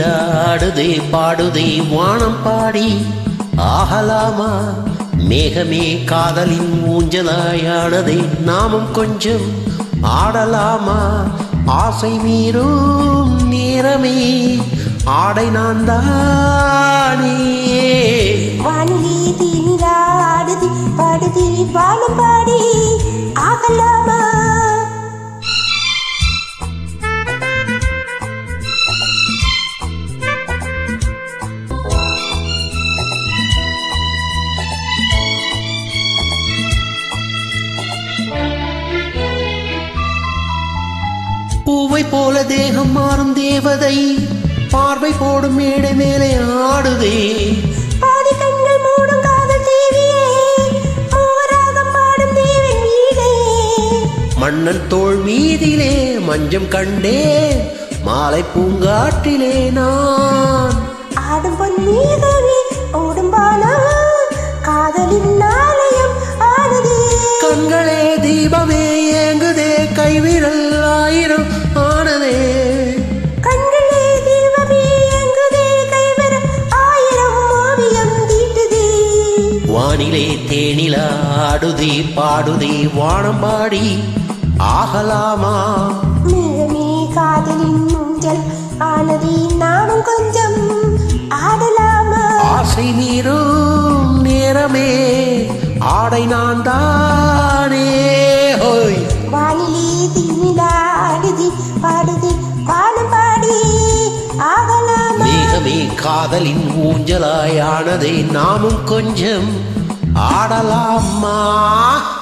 தேனிலா ஆடுதே பாடுதே வானம் பாடி ஆகலாமா மேகமே காதலின் ஊஞ்சலாயானதே நாமும் கொஞ்சம் ஆடலாமா ஆசை மீறும் நேரமே ஆடை நான் தானே வானிலே தீனிலா ஆடுதி பாடுதி வானம் பாடி ஆகலாமா பூவை போல தேகம் மாறும் தேவதை பார்வை போடும் மேடை மேலே ஆடுதே பாதி கண்கள் மூடும் காதல் தேவியே மூவராகம் பாடும் தேவன் வீடே மன்னன் தோள் மீதிலே மஞ்சம் கண்டே மாலை பூங்காற்றிலே நான் ஆடும் பொன் மீதவே ஓடும் பானா காதலின் ஆலயம் ஆனதே கண்களே தீபமே ஏங்குதே கைவிரல் ஆயிரம் ஆனதே கண்களே தீபமே எங்குதே கைவர ஆயிரம் ஓவியம் தீட்டுதே வானிலே தேனிலா ஆடுதே பாடுதே வானம் பாடி ஆகலாமா மேகமே காதலின் ஊஞ்சல் ஆனதே நானும் கொஞ்சம் ஆடலாமா ஆசை மீறும் நேரமே ஆடை நான் தானே ஹோய் வானிலே தீனிலா ஆடுதி பாடுதி பாடும் பாடி ஆகலாமா மேகமே காதலின் ஊஞ்சலாயானதை நாமும் கொஞ்சம் ஆடலாமா